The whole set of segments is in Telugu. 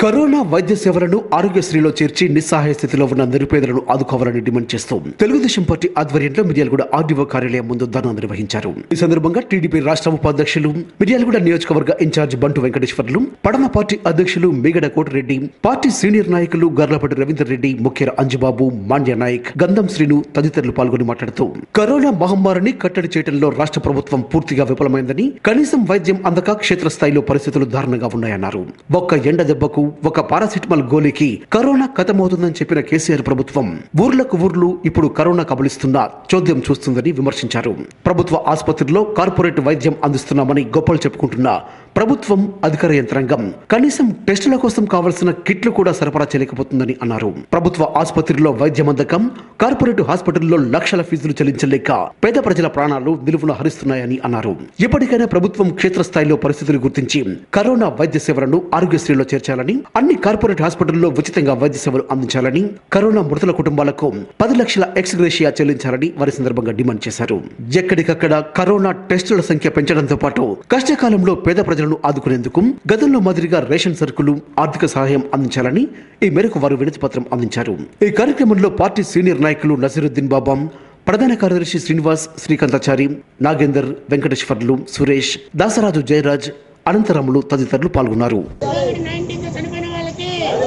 కరోనా వైద్య సేవలను ఆరోగ్యశ్రీలో చేర్చి నిస్సహాయ స్థితిలో ఉన్న నిరుపేదలను ఆదుకోవాలని డిమాండ్ చేస్తూ తెలుగుదేశం పార్టీ ఆధ్వర్యంలో మిర్యాలగూడ ఆర్డీఓ కార్యాలయం ముందు ధర్నా నిర్వహించారు ఈ సందర్భంగా టీడీపీ రాష్ట్ర ఉపాధ్యక్షులు మిర్యాలగూడ నియోజకవర్గ ఇన్ఛార్జ్ బంటు వెంకటేశ్వర్లు పడమ పార్టీ అధ్యక్షులు మిగడ కోటిరెడ్డి పార్టీ సీనియర్ నాయకులు గర్లపటి రవీందర్ రెడ్డి ముఖ్యర అంజుబాబు మాండ్య నాయక్ గంధం శ్రీను తదితరులు పాల్గొని మాట్లాడుతూ కరోనా మహమ్మారిని కట్టడి చేయడంలో రాష్ట్ర ప్రభుత్వం పూర్తిగా విఫలమైందని కనీసం వైద్యం అందక క్షేత్రస్థాయిలో పరిస్థితులు దారుణంగా ఉన్నాయన్నారు ఒక్క ఎండ దెబ్బకు ఒక పారాసిటమాల్ గోలీకి కరోనా కథమవుతుందని చెప్పిన కేసీఆర్ ప్రభుత్వం ఊర్లకు ఊర్లు ఇప్పుడు కరోనా కబలిస్తున్న చోద్యం చూస్తుందని విమర్శించారు ప్రభుత్వ ఆసుపత్రిలో కార్పొరేట్ వైద్యం అందిస్తున్నామని గొప్పలు చెప్పుకుంటున్న ప్రభుత్వం అధికార యంత్రాంగం కనీసం టెస్టుల కోసం కావలసిన కిట్లు కూడా సరఫరా చేయలేకపోతుందని అన్నారు ప్రభుత్వ ఆసుపత్రిలో వైద్యం అందకం కార్పొరేట్ హాస్పిటల్లో లక్షల ఫీజులు చెల్లించలేక పేద ప్రజల ప్రాణాలు నిలువున హరిస్తున్నాయని అన్నారు ఇప్పటికైనా ప్రభుత్వం క్షేత్రస్థాయిలో పరిస్థితులు గుర్తించి కరోనా వైద్య సేవలను ఆరోగ్యశ్రీలో చేర్చాలని అన్ని కార్పొరేట్ హాస్పిటల్లో ఉచితంగా వైద్య సేవలు అందించాలని కరోనా మృతుల కుటుంబాలకు పది లక్షల ఎక్స్గ్రేషియా చెల్లించాలని వారి సందర్భంగా డిమాండ్ చేశారు ఎక్కడికక్కడ కరోనా టెస్టుల సంఖ్య పెంచడంతో పాటు కష్టకాలంలో పేద ప్రజలను ఆదుకునేందుకు గతంలో మాదిరిగా రేషన్ సరుకులు ఆర్థిక సహాయం అందించాలని ఈ మేరకు వారు వినతి పత్రం అందించారు ఈ కార్యక్రమంలో పార్టీ సీనియర్ నాయకులు నసీరుద్దీన్ బాబాం ప్రధాన కార్యదర్శి శ్రీనివాస్ శ్రీకాంతాచారి నాగేందర్ వెంకటేశ్వర్లు సురేష్ దాసరాజు జయరాజ్ అనంతరాములు తదితరులు పాల్గొన్నారు కోవిడ్ నైన్టీన్ తో చనిపోయిన వాళ్ళకి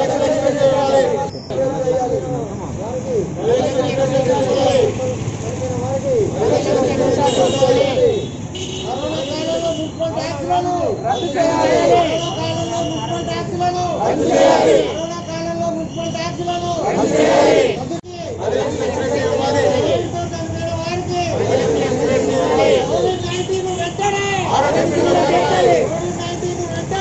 కరోనా కాలంలో మున్సిపల్ ట్యాక్సులను రద్దు చేయాలి కరోనా కాలంలో మున్సిపల్ ట్యాక్సులను రద్దు చేయాలి కరోనా కాలంలో మున్సిపల్ ట్యాక్సులను రద్దు చేయాలి కోవిడ్తో చనిపోయిన వారికి కోవిడ్ నైన్టీన్ వెంటనే కోవిడ్ నైన్టీన్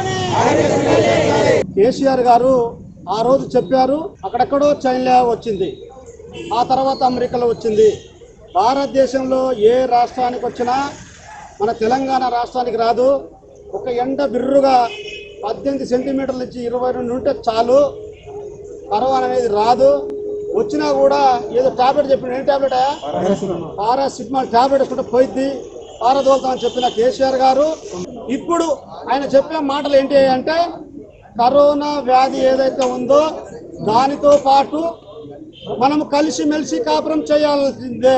వెంటనే కేసీఆర్ గారు ఆ రోజు చెప్పారు అక్కడెక్కడో చైనా వచ్చింది ఆ తర్వాత అమెరికాలో వచ్చింది భారతదేశంలో ఏ రాష్ట్రానికి వచ్చినా మన తెలంగాణ రాష్ట్రానికి రాదు ఒక ఎండ బిర్రుగా పద్దెనిమిది సెంటీమీటర్ల నుంచి ఇరవై రెండు ఉంటే చాలు కరోనా అనేది రాదు వచ్చినా కూడా ఏదో టాబ్లెట్ చెప్పిన ఏం టాబ్లెట్ పారాసిటమాల్ టాబ్లెట్ వేసుకుంటే పోయిద్ది పారదోలుతామని చెప్పిన కేసీఆర్ గారు ఇప్పుడు ఆయన చెప్పిన మాటలు ఏంటి అంటే కరోనా వ్యాధి ఏదైతే ఉందో దానితో పాటు మనం కలిసిమెలిసి కాపురం చేయాల్సిందే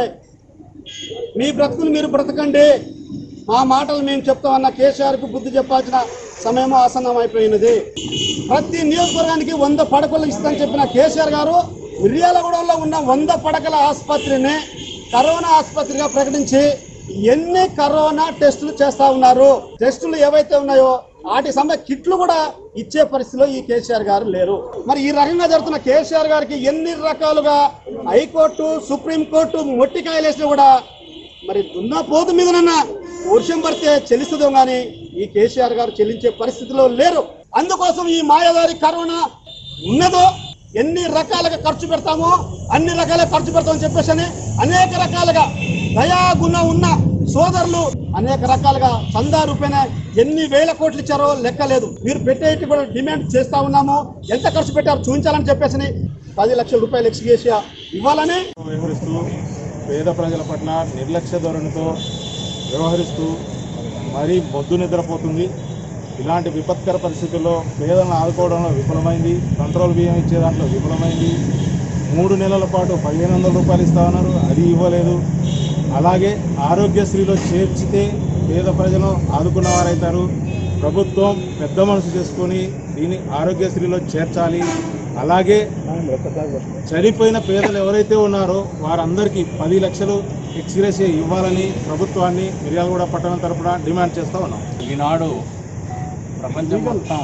మీ బ్రతుకులు మీరు బ్రతకండి మా మాటలు మేము చెప్తామన్న కేసీఆర్కు బుద్ధి చెప్పాల్సిన సమయం ఆసన్నం అయిపోయినది ప్రతి నియోజకవర్గానికి వంద పడకలు ఇస్తానని చెప్పిన కేసీఆర్ గారు మిర్యాలగూడలో ఉన్న వంద పడకల ఆసుపత్రిని కరోనా ఆసుపత్రిగా ప్రకటించి ఎన్ని కరోనా టెస్టులు చేస్తా ఉన్నారు టెస్టులు ఏవైతే ఉన్నాయో వాటి సమయ కిట్లు కూడా ఇచ్చే పరిస్థితిలో ఈ కేసీఆర్ గారు లేరు మరి ఈ రకంగా జరుగుతున్న కేసీఆర్ గారికి ఎన్ని రకాలుగా హైకోర్టు సుప్రీంకోర్టు మొట్టికాయలు వేసినా కూడా మరి దున్నా పోతు మీదనన్నా వర్షం పడితే చెల్లిస్తుందో కానీ ఈ కేసీఆర్ గారు చెల్లించే పరిస్థితిలో లేరు అందుకోసం ఈ మాయాదారి కరోనా ఉన్నదో ఎన్ని రకాలుగా ఖర్చు పెడతామో అన్ని రకాలుగా ఖర్చు పెడతామని చెప్పేసి అని అనేక రకాలుగా దయాగుణం ఉన్న సోదరులు అనేక రకాలుగా చందా రూపేణ ఎన్ని వేల కోట్లు ఇచ్చారో లెక్క లేదు మీరు పెట్టేటి కూడా డిమాండ్ చేస్తా ఉన్నాము ఎంత ఖర్చు పెట్టారో చూపించాలని చెప్పేసి అని పది లక్షల రూపాయలు ఎక్స్గ్రేషియా ఇవ్వాలని వ్యవహరిస్తూ పేద ప్రజల పట్ల నిర్లక్ష్య ధోరణితో వ్యవహరిస్తూ మరీ మొద్దు నిద్రపోతుంది ఇలాంటి విపత్కర పరిస్థితుల్లో పేదలను ఆదుకోవడంలో విఫలమైంది కంట్రోల్ బియ్యం ఇచ్చే దాంట్లో విఫలమైంది మూడు నెలల పాటు పదిహేను వందల రూపాయలు ఇస్తామన్నారు అది ఇవ్వలేదు అలాగే ఆరోగ్యశ్రీలో చేర్చితే పేద ప్రజలు ఆదుకున్న వారైతారు ప్రభుత్వం పెద్ద మనసు చేసుకొని దీన్ని ఆరోగ్యశ్రీలో చేర్చాలి అలాగే చనిపోయిన పేదలు ఎవరైతే ఉన్నారో వారందరికీ పది లక్షలు ఎక్స్గ్రేషియా ఇవ్వాలని ప్రభుత్వాన్ని మిర్యాలగూడ పట్టణం తరపున డిమాండ్ చేస్తూ ఉన్నాం ఈనాడు ప్రపంచం మొత్తం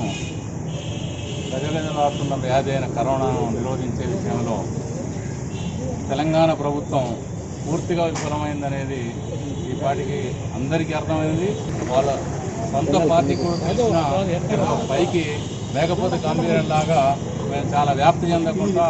గజగజలాడుతున్న వ్యాధి అయిన కరోనాను నిరోధించే విషయంలో తెలంగాణ ప్రభుత్వం పూర్తిగా విఫలమైందనేది ఈ పాటికి అందరికీ అర్థమైంది వాళ్ళ సొంత పార్టీ కూడా తెలిసిన పైకి లేకపోతే గంభీరంలాగా మేము చాలా వ్యాప్తి చెందకుండా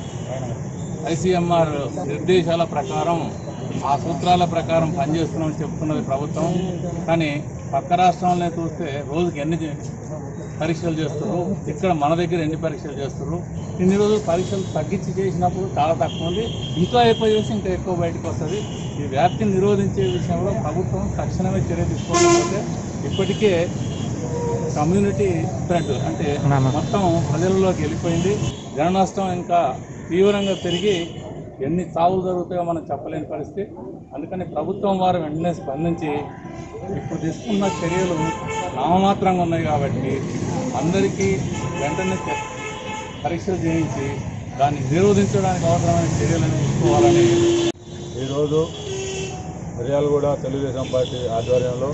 ఐసీఎంఆర్ నిర్దేశాల ప్రకారం ఆ సూత్రాల ప్రకారం పనిచేస్తున్నామని చెప్తున్నది ప్రభుత్వం కానీ పక్క రాష్ట్రాలనే చూస్తే రోజుకి ఎన్ని పరీక్షలు చేస్తున్నారు ఇక్కడ మన దగ్గర ఎన్ని పరీక్షలు చేస్తున్నారు ఇన్ని రోజులు పరీక్షలు తగ్గించి చేసినప్పుడు చాలా తక్కువ ఉంది ఇంకా ఎక్కువ చేసి ఇంకా ఎక్కువ బయటకు వస్తుంది ఈ వ్యాప్తిని నిరోధించే విషయంలో ప్రభుత్వం తక్షణమే చర్య తీసుకోకపోతే ఇప్పటికే కమ్యూనిటీ స్ప్రెడ్ అంటే మొత్తం ప్రజలలోకి వెళ్ళిపోయింది జన నష్టం ఇంకా తీవ్రంగా పెరిగి ఎన్ని చావులు జరుగుతాయో మనం చెప్పలేని పరిస్థితి అందుకని ప్రభుత్వం వారు వెంటనే స్పందించి ఇప్పుడు తీసుకున్న చర్యలు నామమాత్రంగా ఉన్నాయి కాబట్టి అందరికీ వెంటనే తె- పరీక్షలు చేయించి దాన్ని నిరోధించడానికి అవసరమైన చర్యలను తీసుకోవాలని ఈరోజు మిర్యాలగూడ తెలుగుదేశం పార్టీ ఆధ్వర్యంలో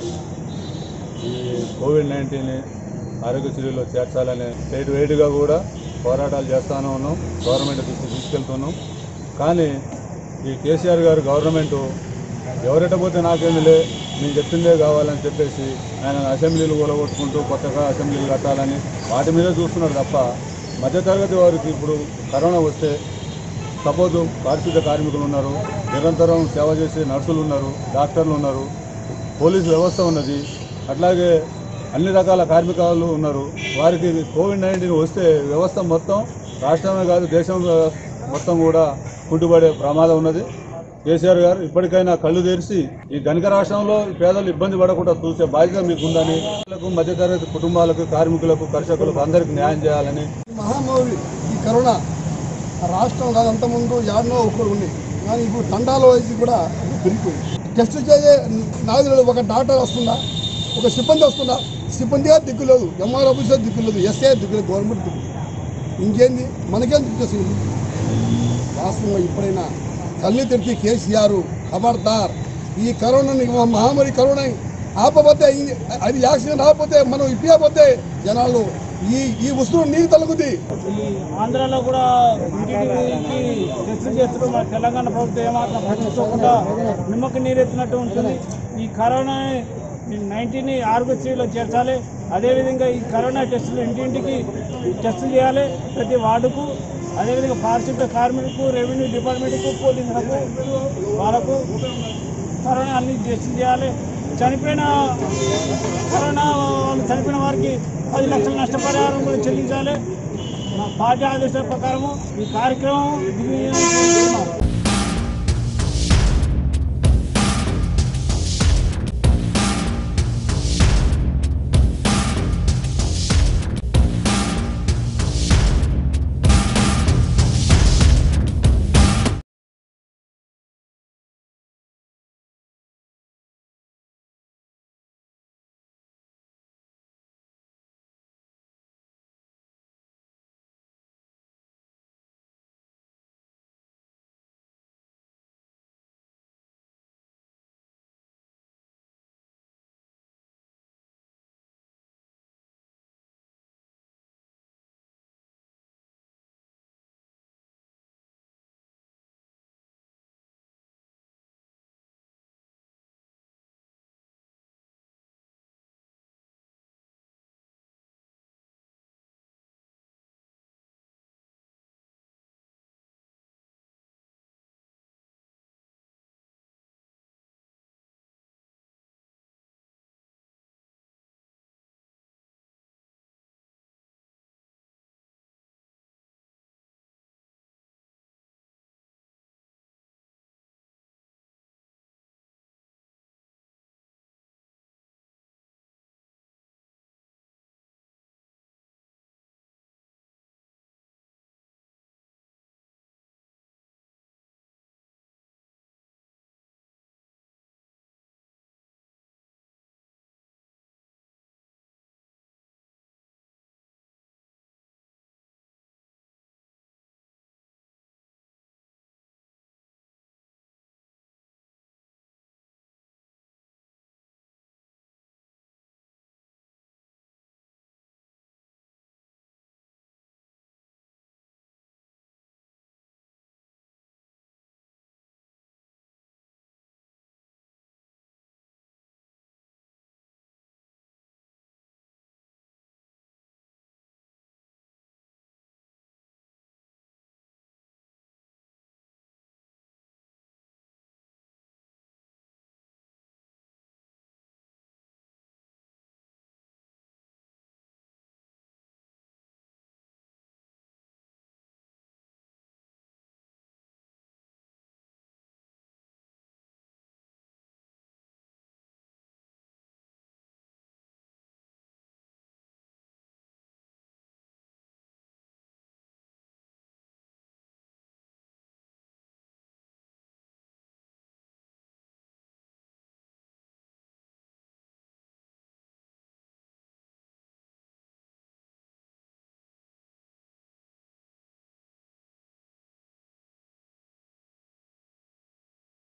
ఈ కోవిడ్ నైన్టీన్ ఆరోగ్యశ్రీలో చేర్చాలని స్టేట్ వైడ్గా కూడా పోరాటాలు చేస్తానే ఉన్నాం గవర్నమెంట్ దృష్టి తీసుకెళ్తున్నాం కానీ ఈ కేసీఆర్ గారు గవర్నమెంటు ఎవరెట్టపోతే నాకేందులే నేను చెప్పిందే కావాలని చెప్పేసి ఆయన అసెంబ్లీలు కూలగొట్టుకుంటూ కొత్తగా అసెంబ్లీలు కట్టాలని వాటి మీద చూస్తున్నాడు తప్ప మధ్యతరగతి వారికి ఇప్పుడు కరోనా వస్తే సపోజ్ పారిశుద్ధ కార్మికులు ఉన్నారు నిరంతరం సేవ చేసే నర్సులు ఉన్నారు డాక్టర్లు ఉన్నారు పోలీసు వ్యవస్థ ఉన్నది అట్లాగే అన్ని రకాల కార్మికాలు ఉన్నారు వారికి కోవిడ్ నైన్టీన్ వస్తే వ్యవస్థ మొత్తం రాష్ట్రమే కాదు దేశం మొత్తం కూడా కుంటుపడే ప్రమాదం ఉన్నది కేసీఆర్ గారు ఇప్పటికైనా కళ్ళు తెరిచి ఈ ధనిక రాష్ట్రంలో పేదలు ఇబ్బంది పడకుండా చూసే బాధ్యత మీకుందని పిల్లలకు, మధ్యతరగతి కుటుంబాలకు కార్మికులకు కర్షకులకు అందరికీ న్యాయం చేయాలని మహామారి ఈ కరోనా రాష్ట్రం కాదంత ముందు యాడనో ఒకరు ఉంది కానీ ఇప్పుడు తండాలో వేసి కూడా పెరిగిపోయింది టెస్ట్ చేసే నాదులు ఒక డాక్టర్ వస్తుందా ఒక సిబ్బంది వస్తుందా సిబ్బందిగా దిక్కులేదు ఎంఆర్ ఆఫీసర్ దిక్కులేదు ఎస్ఐ దిక్కులేదు గవర్నమెంట్ దిక్కు ఇంకేంది మనకేం దిక్కేసింది వాస్తవంగా ఇప్పుడైనా కళ్ళు తెరిచి కేసీఆర్ ఖబర్దార్ ఈ కరోనాని మహామారి కరోనా ఆపపోతే ఈ- అది యాక్సిడెంట్ ఆపపోతే మనం ఇప్పకపోతే జనాలు ఈ ఈ వస్తువు నీరు తలుగుద్ది ఈ ఆంధ్రాలో కూడా ఇంటింటికి టెస్టులు చేస్తూ మన తెలంగాణ ప్రభుత్వం ఏమాత్రం పట్టించుకోకుండా నిమ్మకి నీరెత్తినట్టు ఉంటుంది ఈ కరోనా నైన్టీన్ ఆరోగ్యశ్రీలో చేర్చాలి అదేవిధంగా ఈ కరోనా టెస్టులు ఇంటింటికి టెస్టులు చేయాలి ప్రతి వార్డుకు అదేవిధంగా పారిశుద్ధ కార్మికులకు రెవెన్యూ డిపార్ట్మెంట్కు పోలీసులకు వాళ్ళకు కరోనా అన్ని టెస్టులు చేయాలి చనిపోయిన కరోనా వాళ్ళు చనిపోయిన వారికి పది లక్షల నష్టపరిహారం కూడా చెల్లించాలి మా పార్టీ ఆదేశాల ప్రకారము ఈ కార్యక్రమం దిగ్విజయం చేస్తున్నారు